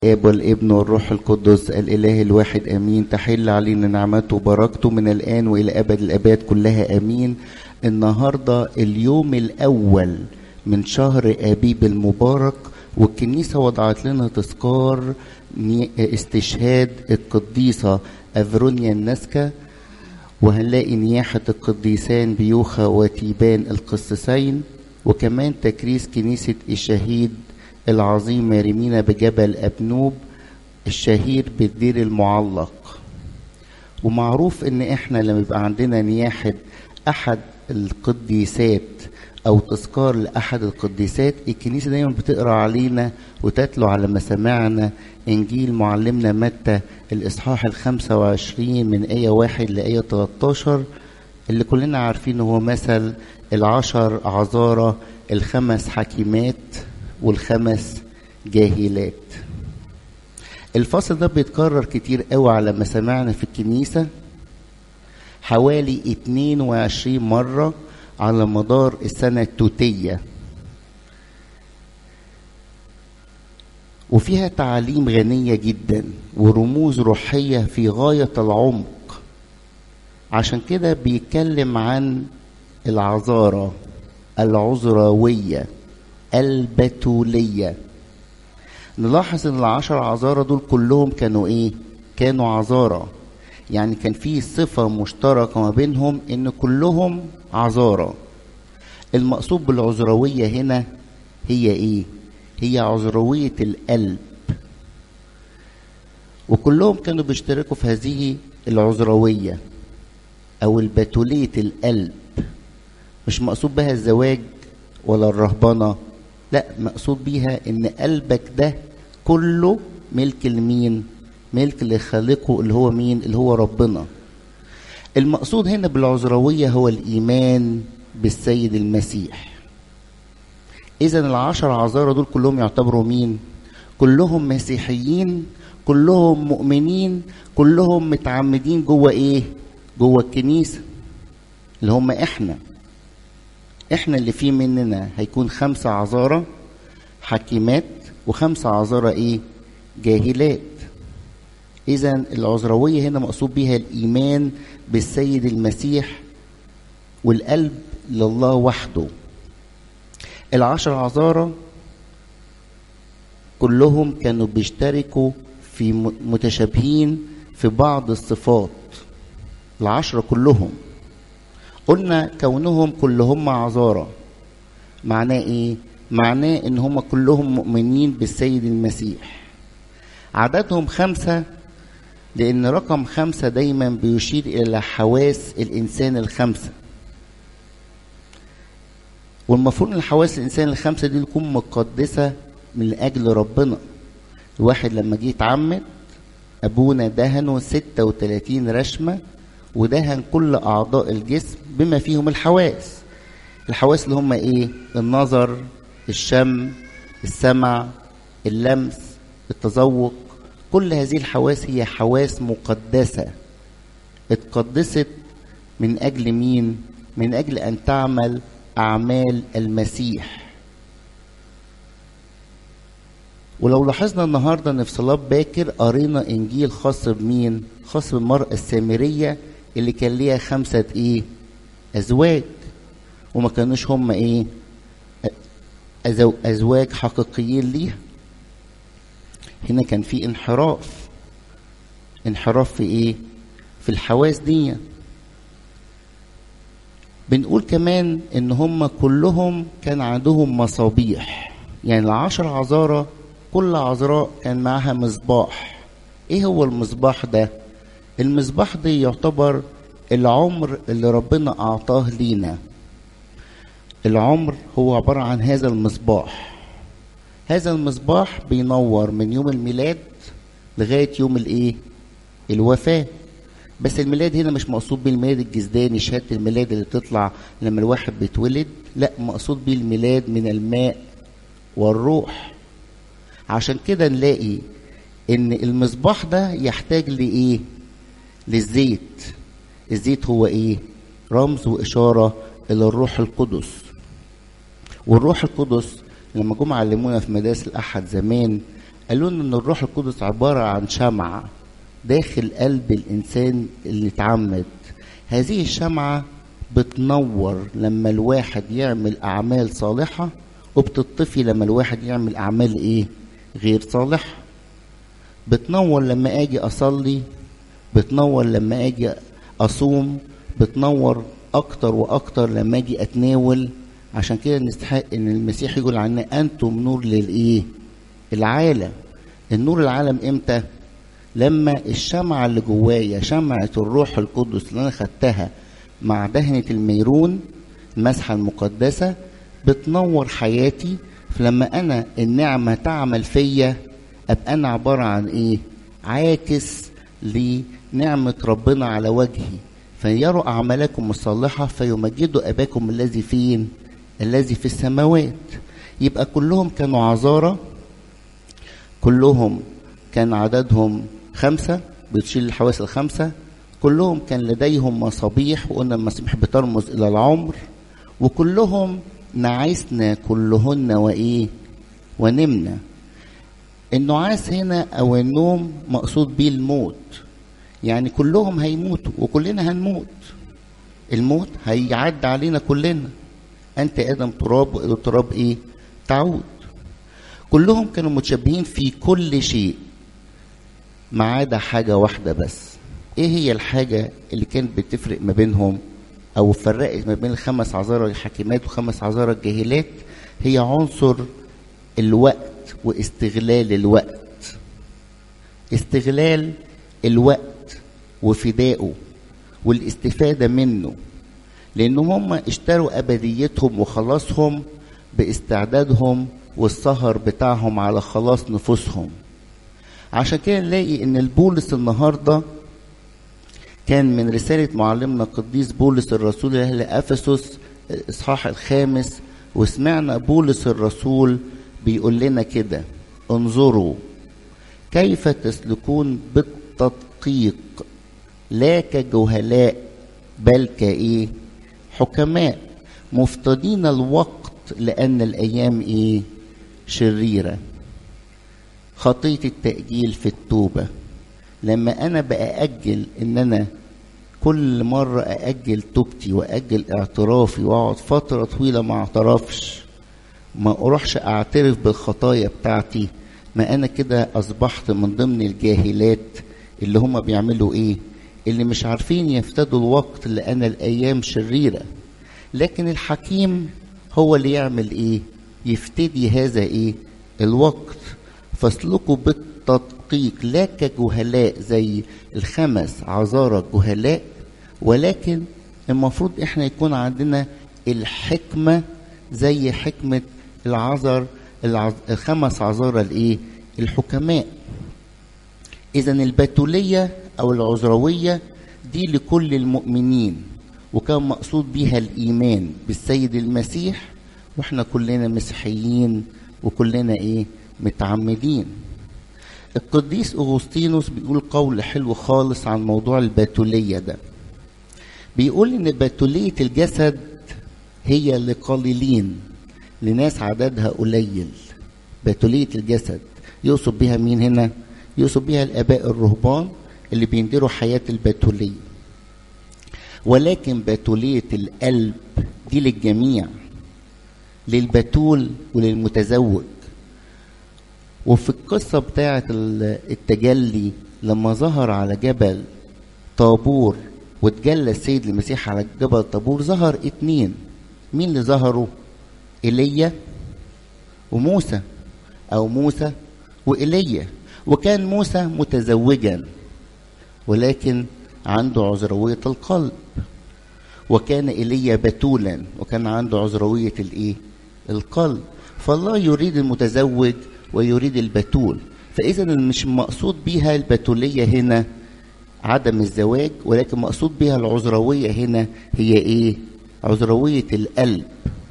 الاب والابن والروح القدس الاله الواحد امين تحل علينا نعمته وبركته من الان والى ابد الاباد كلها امين النهارده اليوم الاول من شهر ابيب المبارك والكنيسه وضعت لنا تذكار استشهاد القديسه افرونيا النسكه وهنلاقي نياحه القديسان بيوخا وتيبان القسيسين وكمان تكريس كنيسه الشهيد العظيم مريمينا بجبل أبنوب الشهير بالدير المعلق ومعروف ان احنا لما يبقى عندنا نياحة احد القديسات او تذكار لاحد القديسات الكنيسة دايما بتقرا علينا وتتلو على مسامعنا انجيل معلمنا متى الاصحاح الخمسة وعشرين من ايه واحد لايه 13 اللي كلنا عارفين هو مثل العشر عذارى الخمس حكيمات والخمس جاهلات الفصل ده بيتكرر كتير قوي على مسامعنا في الكنيسة حوالي 22 مرة على مدار السنة التوتية وفيها تعاليم غنية جدا ورموز روحية في غاية العمق عشان كده بيتكلم عن العذارى العذراويه البتولية نلاحظ ان العشر عذارى دول كلهم كانوا ايه كانوا عذارى يعني كان في صفة مشتركة ما بينهم ان كلهم عذارى المقصود بالعذروية هنا هي ايه هي عذروية القلب وكلهم كانوا بيشتركوا في هذه العذروية او البتولية القلب مش مقصود بها الزواج ولا الرهبنه لا مقصود بيها ان قلبك ده كله ملك لمين ملك لخالقه اللي هو مين اللي هو ربنا المقصود هنا بالعذروية هو الإيمان بالسيد المسيح إذا العشر عذارى دول كلهم يعتبروا مين كلهم مسيحيين كلهم مؤمنين كلهم متعمدين جوه إيه جوه الكنيسة اللي هم إحنا احنا اللي فيه مننا هيكون خمسة عذارى حكيمات وخمسة عذارى ايه جاهلات اذا العذروية هنا مقصود بها الايمان بالسيد المسيح والقلب لله وحده العشر عذارى كلهم كانوا بيشتركوا في متشابهين في بعض الصفات العشرة كلهم قلنا كونهم كلهم عذارى معناه ايه معناه ان هم كلهم مؤمنين بالسيد المسيح عددهم خمسة لأن رقم خمسة دايما بيشير إلى حواس الإنسان الخمسة والمفروض ان حواس الإنسان الخمسة دي تكون مقدسة من أجل ربنا الواحد لما جه يتعمد أبونا دهنه 36 رشمة ودهن كل اعضاء الجسم بما فيهم الحواس الحواس اللي هم ايه النظر الشم السمع اللمس التذوق كل هذه الحواس هي حواس مقدسه اتقدست من اجل مين من اجل ان تعمل اعمال المسيح ولو لاحظنا النهارده ان في صلاه باكر قرينا انجيل خاص بمين خاص بالمراه السامريه اللي كان ليها خمسة ايه ازواج وما كانوش هم ايه ازواج حقيقيين ليها هنا كان في انحراف انحراف في ايه في الحواس دي بنقول كمان ان هم كلهم كان عندهم مصابيح يعني العشر عذارى كل عذراء كان معاها مصباح ايه هو المصباح ده المصباح ده يعتبر العمر اللي ربنا أعطاه لينا العمر هو عبارة عن هذا المصباح هذا المصباح بينور من يوم الميلاد لغاية يوم الايه الوفاة بس الميلاد هنا مش مقصود بيه الميلاد الجسداني شهادة الميلاد اللي بتطلع لما الواحد بيتولد لا مقصود بيه الميلاد من الماء والروح عشان كده نلاقي ان المصباح ده يحتاج لايه للزيت الزيت هو ايه رمز واشاره الى الروح القدس والروح القدس لما جم علمونا في مدارس الاحد زمان قالوا لنا ان الروح القدس عباره عن شمعه داخل قلب الانسان اللي اتعمد هذه الشمعه بتنور لما الواحد يعمل اعمال صالحه وبتطفي لما الواحد يعمل اعمال ايه غير صالحه بتنور لما اجي اصلي بتنور لما اجي اصوم بتنور اكتر واكتر لما اجي اتناول عشان كده نستحق ان المسيح يقول عنا انتم نور للايه العالم النور العالم امتى لما الشمعة اللي جوايا شمعة الروح القدس اللي انا خدتها مع دهنة الميرون المسحة المقدسة بتنور حياتي فلما انا النعمة تعمل فيا ابقى انا عبارة عن ايه عاكس لنعمة ربنا على وجهي فيروا أعمالكم الصالحة فيمجدوا أباكم الذي فين الذي في السماوات يبقى كلهم كانوا عذارى كلهم كان عددهم خمسة بتشيل الحواس الخمسة كلهم كان لديهم مصابيح وقلنا المصابيح بترمز إلى العمر وكلهم نعسنا كلهن وإيه ونمنا النعاس هنا أو النوم مقصود به الموت يعني كلهم هيموتوا وكلنا هنموت الموت هيعد علينا كلنا انت ادم تراب والى التراب ايه تعود كلهم كانوا متشابهين في كل شيء ما عدا حاجه واحده بس ايه هي الحاجه اللي كانت بتفرق ما بينهم او فرقت ما بين الخمس عذارى الحاكمات وخمس عذارى الجاهلات هي عنصر الوقت واستغلال الوقت استغلال الوقت وفدائه والاستفادة منه لأن هم اشتروا أبديتهم وخلاصهم باستعدادهم والسهر بتاعهم على خلاص نفوسهم عشان كده نلاقي ان البولس النهارده كان من رسالة معلمنا القديس بولس الرسول لأهل أفسس الإصحاح الخامس وسمعنا بولس الرسول بيقول لنا كده انظروا كيف تسلكون بالتدقيق لا كجهلاء بل كايه حكماء مفتدين الوقت لان الايام ايه شريره خطيه التاجيل في التوبه لما انا باجل ان انا كل مرة أأجل توبتي وأجل اعترافي وأقعد فترة طويلة ما أعترفش ما أروحش أعترف بالخطايا بتاعتي ما أنا كده أصبحت من ضمن الجاهلات اللي هم بيعملوا إيه اللي مش عارفين يفتدوا الوقت لأن الأيام شريرة لكن الحكيم هو اللي يعمل إيه يفتدي هذا إيه الوقت فاسلكوا بالتدقيق لا كجهلاء زي الخمس عذارى الجهلاء ولكن المفروض احنا يكون عندنا الحكمة زي حكمة العذر العز... الخمس عذارى الايه الحكماء اذا البتولية او العذروية دي لكل المؤمنين وكان مقصود بيها الايمان بالسيد المسيح واحنا كلنا مسيحيين وكلنا ايه متعمدين القديس اغسطينوس بيقول قول حلو خالص عن موضوع البتوليه ده بيقول ان بتوليه الجسد هي لقليلين لناس عددها قليل بتوليه الجسد يقصد بها مين هنا يقصد بها الاباء الرهبان اللي بيندروا حياه البتوليه ولكن بتوليه القلب دي للجميع للبتول وللمتزوج وفي القصة بتاعة التجلي لما ظهر على جبل طابور واتجلى السيد المسيح على جبل طابور ظهر اتنين مين اللي ظهروا ايليا وموسى او موسى وايليا وكان موسى متزوجا ولكن عنده عذروية القلب وكان ايليا بتولا وكان عنده عذروية الايه القلب فالله يريد المتزوج ويريد البتول فاذا مش مقصود بيها البتوليه هنا عدم الزواج ولكن مقصود بها العذرويه هنا هي ايه عذرويه القلب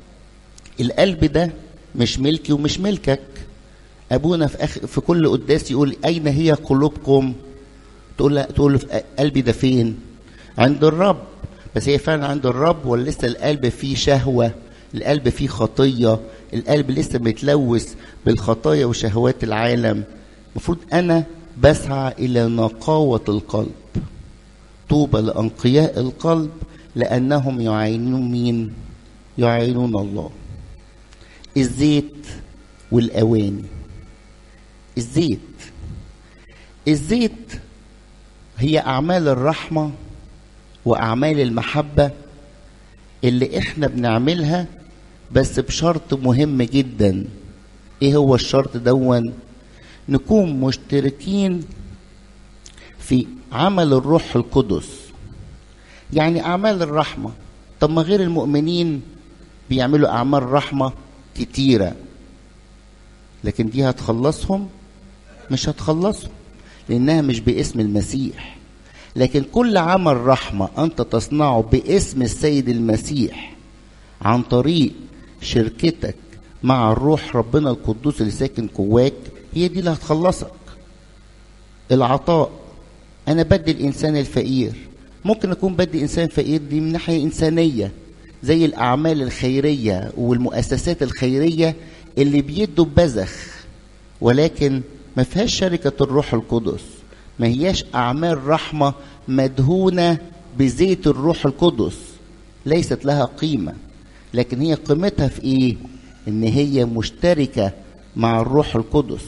القلب ده مش ملكي ومش ملكك ابونا في أخ... في كل قداس يقول اين هي قلوبكم تقول له تقول له في قلبي ده فين عند الرب بس هي فعلا عند الرب ولا لسه القلب فيه شهوه القلب فيه خطيه القلب لسه متلوث بالخطايا وشهوات العالم المفروض انا بسعى الى نقاوه القلب طوبى لانقياء القلب لانهم يعينون مين يعينون الله الزيت والاواني الزيت الزيت هي اعمال الرحمه واعمال المحبه اللي احنا بنعملها بس بشرط مهم جدا ايه هو الشرط دون نكون مشتركين في عمل الروح القدس يعني اعمال الرحمه طب ما غير المؤمنين بيعملوا اعمال رحمه كتيره لكن دي هتخلصهم مش هتخلصهم لانها مش باسم المسيح لكن كل عمل رحمه انت تصنعه باسم السيد المسيح عن طريق شركتك مع الروح ربنا القدوس اللي ساكن جواك هي دي اللي هتخلصك العطاء انا بدي الانسان الفقير ممكن اكون بدي انسان فقير دي من ناحيه انسانيه زي الاعمال الخيريه والمؤسسات الخيريه اللي بيدوا ببذخ ولكن ما فيهاش شركه الروح القدس ما هياش اعمال رحمه مدهونه بزيت الروح القدس ليست لها قيمه لكن هي قيمتها في ايه ان هي مشتركه مع الروح القدس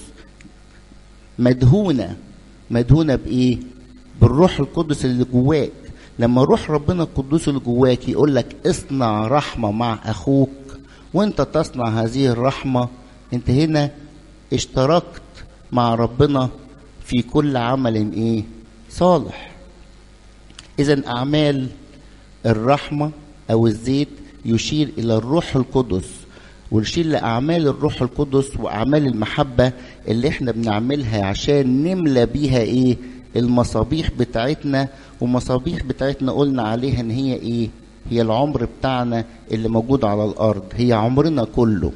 مدهونه مدهونه بايه بالروح القدس اللي جواك لما روح ربنا القدوس اللي جواك يقول لك اصنع رحمه مع اخوك وانت تصنع هذه الرحمه انت هنا اشتركت مع ربنا في كل عمل ايه صالح اذا اعمال الرحمه او الزيت يشير الى الروح القدس ويشير لاعمال الروح القدس واعمال المحبه اللي احنا بنعملها عشان نملى بيها ايه المصابيح بتاعتنا ومصابيح بتاعتنا قلنا عليها ان هي ايه هي العمر بتاعنا اللي موجود على الارض هي عمرنا كله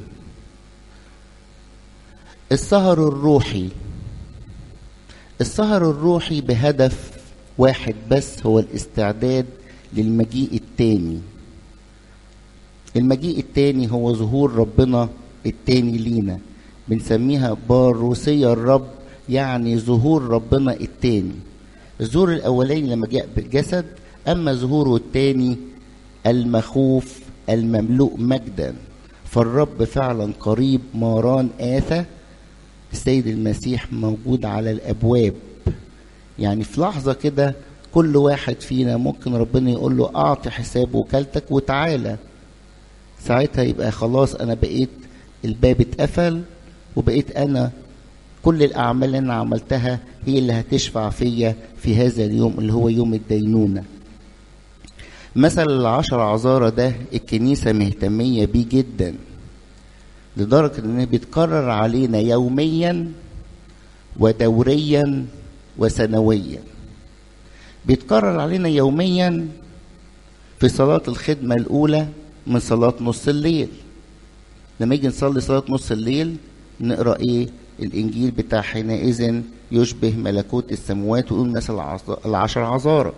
السهر الروحي السهر الروحي بهدف واحد بس هو الاستعداد للمجيء التاني المجيء التاني هو ظهور ربنا التاني لينا بنسميها باروسية الرب يعني ظهور ربنا التاني الظهور الاولاني لما جاء بالجسد اما ظهوره التاني المخوف المملوء مجدا فالرب فعلا قريب ماران آثى السيد المسيح موجود على الابواب يعني في لحظه كده كل واحد فينا ممكن ربنا يقول له اعطي حساب وكالتك وتعالى ساعتها يبقى خلاص انا بقيت الباب اتقفل وبقيت انا كل الاعمال اللي انا عملتها هي اللي هتشفع فيا في هذا اليوم اللي هو يوم الدينونه مثل العشر عذارى ده الكنيسه مهتميه بيه جدا لدرجه انه بيتكرر علينا يوميا ودوريا وسنويا بيتكرر علينا يوميا في صلاة الخدمة الأولى من صلاة نص الليل لما يجي نصلي صلاة نص الليل نقرأ إيه الإنجيل بتاع حينئذ يشبه ملكوت السماوات ويقول الناس العشر عذارى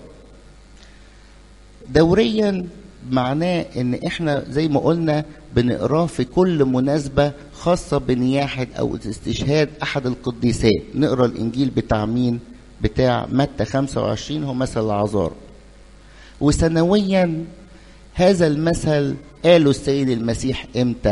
دوريا معناه ان احنا زي ما قلنا بنقراه في كل مناسبة خاصة بنياحة او استشهاد احد القديسات نقرا الانجيل بتاع مين بتاع متى 25 هو مثل العذارى وسنويا هذا المثل قاله السيد المسيح امتى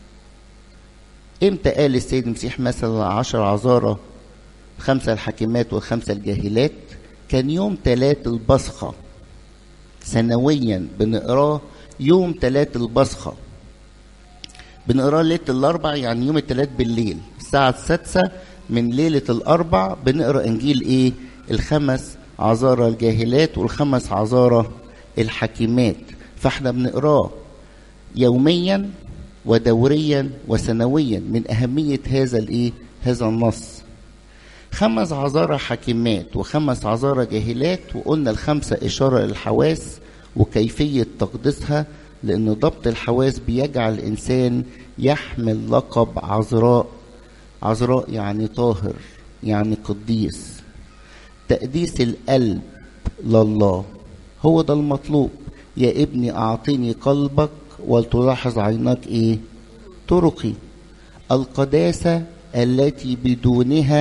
امتى قال السيد المسيح مثل العشر عذارى خمسة الحكيمات والخمسة الجاهلات كان يوم تلات البصخة سنويا بنقراه يوم تلات البصخة بنقراه ليلة الأربع يعني يوم التلات بالليل الساعة السادسة من ليلة الأربع بنقرا إنجيل إيه؟ الخمس عذارى الجاهلات والخمس عذارى الحكيمات فاحنا بنقراه يوميا ودوريا وسنويا من أهمية هذا الإيه؟ هذا النص خمس عذارى حكيمات وخمس عذارى جاهلات وقلنا الخمسة إشارة للحواس وكيفية تقديسها لأن ضبط الحواس بيجعل الإنسان يحمل لقب عذراء عذراء يعني طاهر يعني قديس تقديس القلب لله هو ده المطلوب يا ابني أعطني قلبك ولتلاحظ عيناك إيه طرقي القداسة التي بدونها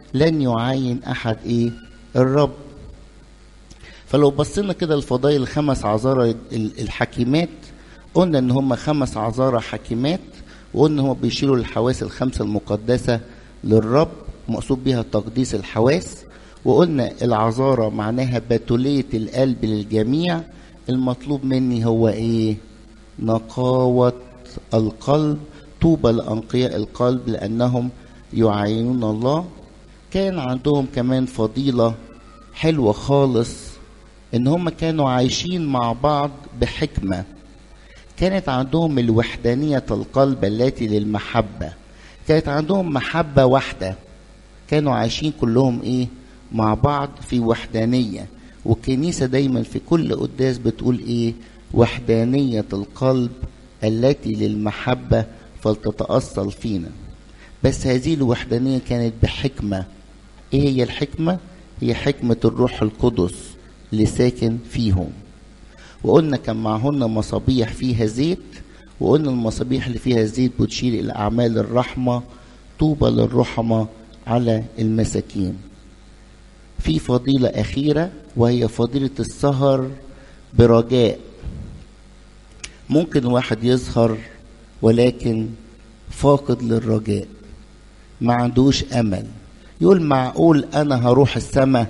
لن يعاين احد ايه الرب فلو بصينا كده الفضائل الخمس عذارى الحكيمات قلنا ان هم خمس عذارى حكيمات وقلنا هم بيشيلوا الحواس الخمسه المقدسه للرب مقصود بها تقديس الحواس وقلنا العذارى معناها بتولية القلب للجميع المطلوب مني هو ايه نقاوة القلب طوبى لأنقياء القلب لأنهم يعاينون الله كان عندهم كمان فضيلة حلوة خالص إن هم كانوا عايشين مع بعض بحكمة كانت عندهم الوحدانية القلب التي للمحبة كانت عندهم محبة واحدة كانوا عايشين كلهم إيه مع بعض في وحدانية والكنيسة دايما في كل قداس بتقول إيه وحدانية القلب التي للمحبة فلتتأصل فينا بس هذه الوحدانية كانت بحكمة ايه هي الحكمة هي حكمة الروح القدس اللي ساكن فيهم وقلنا كان معهن مصابيح فيها زيت وقلنا المصابيح اللي فيها زيت بتشير إلى أعمال الرحمة طوبى للرحمة على المساكين في فضيلة أخيرة وهي فضيلة السهر برجاء ممكن واحد يسهر ولكن فاقد للرجاء ما عندوش امل يقول معقول انا هروح السماء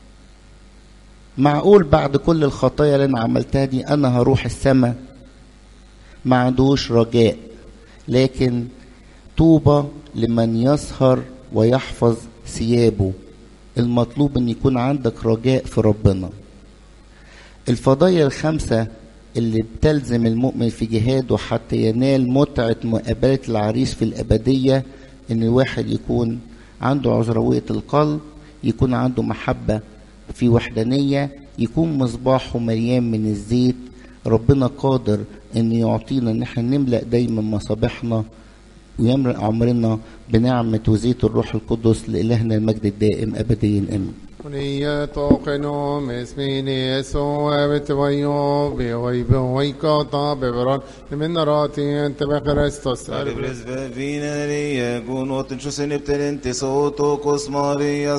معقول بعد كل الخطايا اللي انا عملتها دي انا هروح السماء ما عندوش رجاء لكن طوبى لمن يسهر ويحفظ ثيابه المطلوب ان يكون عندك رجاء في ربنا الفضايا الخمسه اللي بتلزم المؤمن في جهاده حتى ينال متعة مقابلة العريس في الأبدية إن الواحد يكون عنده عذروية القلب يكون عنده محبة في وحدانية يكون مصباحه مليان من الزيت ربنا قادر إن يعطينا إن احنا نملأ دايما مصابيحنا ويملأ عمرنا بنعمة وزيت الروح القدس لإلهنا المجد الدائم أبديا آمين ونية توقنو اسمين يسوع بتويو بيوي بيوي كوتا ببران من راتي انت بكريستوس Salve presbevine, Rie, gunot, in ciusenipter, in tisoto, cosmaria,